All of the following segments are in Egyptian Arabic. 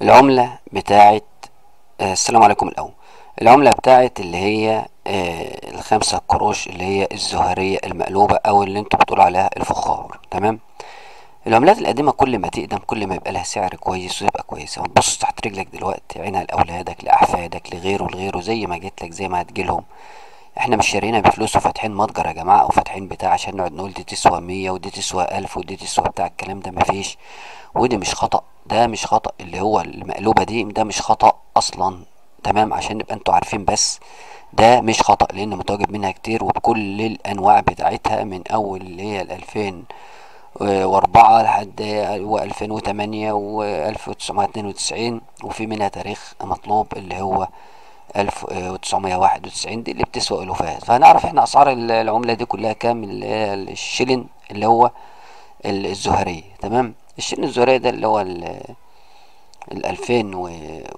العملة بتاعت آه، السلام عليكم الأول العملة بتاعت اللي هي آه، الخمسة قروش اللي هي الزهرية المقلوبة أو اللي انتوا بتقولوا عليها الفخار تمام العملات القديمة كل ما تقدم كل ما يبقى لها سعر كويس ويبقى كويسة وتبص تحت رجلك دلوقتي عينها لأولادك لأحفادك لغيره لغيره زي ما جيت لك زي ما هتجيلهم احنا مش شارينا بفلوس وفاتحين متجر يا جماعة او فاتحين بتاع عشان نقعد نقول دي تسوى مية ودي تسوى ألف ودي تسوى بتاع الكلام ده مفيش ودي مش خطأ ده مش خطأ اللي هو المقلوبة دي ده مش خطأ أصلا تمام عشان نبقى انتوا عارفين بس ده مش خطأ لأن متواجد منها كتير وبكل الأنواع بتاعتها من أول اللي هي الألفين وأربعة لحد ألفين وتمانية وألف وتسعمائة اتنين وتسعين وفي منها تاريخ مطلوب اللي هو ألف وتسعمية واحد وتسعين دي اللي بتسوى ألوفات فهنعرف احنا أسعار العملة دي كلها كام اللي هي الشلن اللي هو الزهرية تمام الشلن الزهرية ده اللي هو الألفين و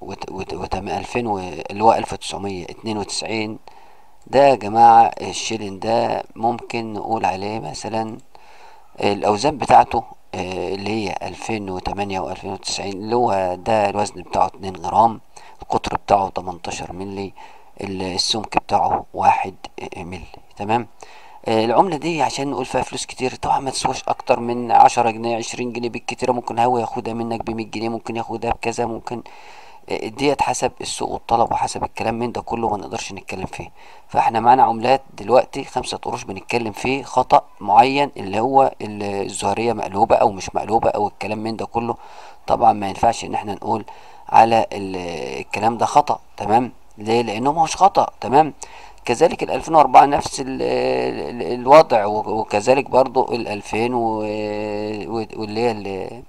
ألفين و اللي هو ألف وتسعمية اتنين وتسعين ده يا جماعة الشلن ده ممكن نقول عليه مثلا الأوزان بتاعته اللي هي ألفين وتمانية وألفين وتسعين اللي هو ده الوزن بتاعه اتنين جرام القطر بتاعه 18 ملي السمك بتاعه واحد ملي تمام العملة دي عشان نقول فيها فلوس كتير طبعا ما تسواش اكتر من عشرة جنيه عشرين جنيه بالكتير ممكن هو ياخدها منك بمية جنيه ممكن ياخدها بكذا ممكن ديت حسب السوق والطلب وحسب الكلام من ده كله ما نقدرش نتكلم فيه فاحنا معانا عملات دلوقتي خمسة قروش بنتكلم فيه خطأ معين اللي هو الزهرية مقلوبة او مش مقلوبة او الكلام من ده كله طبعا ما ينفعش ان احنا نقول على الكلام ده خطأ تمام ليه لانه ما هوش خطأ تمام كذلك ال 2004 نفس ال ال الوضع وكذلك برضو ال 2000 واللي هي ال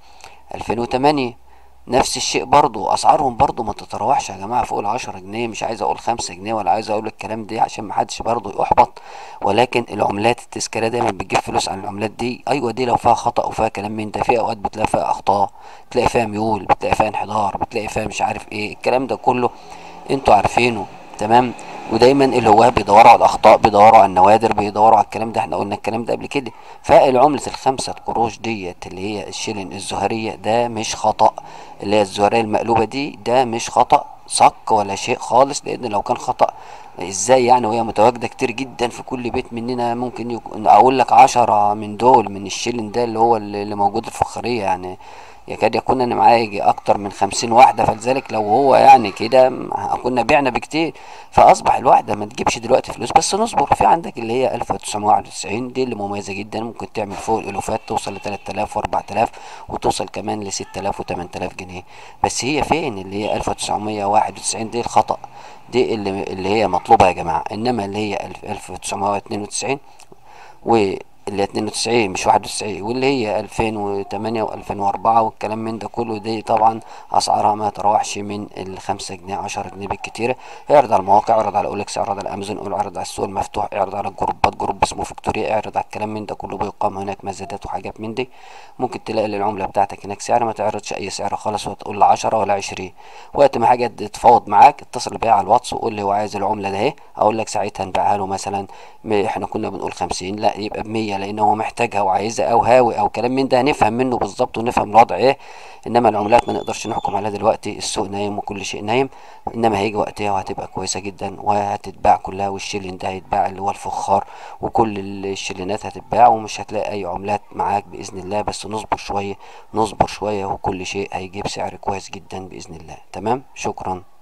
2008 نفس الشيء برضو اسعارهم برضو ما تتراوحش يا جماعه فوق ال 10 جنيه مش عايز اقول 5 جنيه ولا عايز اقول الكلام ده عشان ما حدش برضو يحبط ولكن العملات التذكاريه دايما بتجيب فلوس عن العملات دي ايوه دي لو فيها خطا وفيها كلام من ده في اوقات بتلاقي فيها اخطاء بتلاقي فيها ميول بتلاقي فيها انحدار بتلاقي فيها مش عارف ايه الكلام ده كله انتوا عارفينه تمام ودايما الهواه بيدوروا على الاخطاء بيدوروا على النوادر بيدوروا على الكلام ده احنا قلنا الكلام ده قبل كده فالعملة الخمسة قروش ديت اللي هي الشلن الزهرية ده مش خطأ اللي هي الزهرية المقلوبة دي ده مش خطأ صك ولا شيء خالص لان لو كان خطأ ازاي يعني وهي متواجدة كتير جدا في كل بيت مننا ممكن يكون اقول لك عشرة من دول من الشلن ده اللي هو اللي موجود الفخارية يعني يكاد يكون انا معايا يجي اكتر من خمسين واحدة فلذلك لو هو يعني كده كنا بعنا بكتير فاصبح الواحدة ما تجيبش دلوقتي فلوس بس نصبر في عندك اللي هي الف وتسعمائة واحد وتسعين دي اللي مميزة جدا ممكن تعمل فوق الالوفات توصل لتلات الاف واربعة الاف وتوصل كمان لست الاف وتمن الاف جنيه بس هي فين اللي هي الف وتسعمائة واحد وتسعين دي الخطأ دي اللي, اللي هي مطلوبة يا جماعة انما اللي هي الف وتسعمائة واتنين وتسعين و اللي هي 92 مش 91 واللي هي 2008 و2004 والكلام من ده كله دي طبعا اسعارها ما تروحش من ال 5 جنيه 10 جنيه بالكتير اعرض على المواقع اعرض على اولكس اعرض على امازون اعرض على السوق المفتوح اعرض على الجروبات جروب اسمه فيكتوريا اعرض على الكلام من ده كله بيقام هناك مزادات وحاجات من دي ممكن تلاقي للعمله بتاعتك هناك سعر ما تعرضش اي سعر خالص وتقول له 10 ولا 20 وقت ما حاجه تتفاوض معاك اتصل بيا على الواتس وقول لي هو عايز العمله ده اهي اقول لك ساعتها نبيعها له مثلا احنا كنا بنقول 50 لا يبقى ب 100 لان هو محتاج محتاجها وعايزها او هاوي او كلام من ده هنفهم منه بالظبط ونفهم الوضع ايه انما العملات ما نقدرش نحكم عليها دلوقتي السوق نايم وكل شيء نايم انما هيجي وقتها وهتبقى كويسه جدا وهتتباع كلها والشيلين ده هيتباع اللي هو الفخار وكل الشيلينات هتتباع ومش هتلاقي اي عملات معاك باذن الله بس نصبر شويه نصبر شويه وكل شيء هيجيب سعر كويس جدا باذن الله تمام شكرا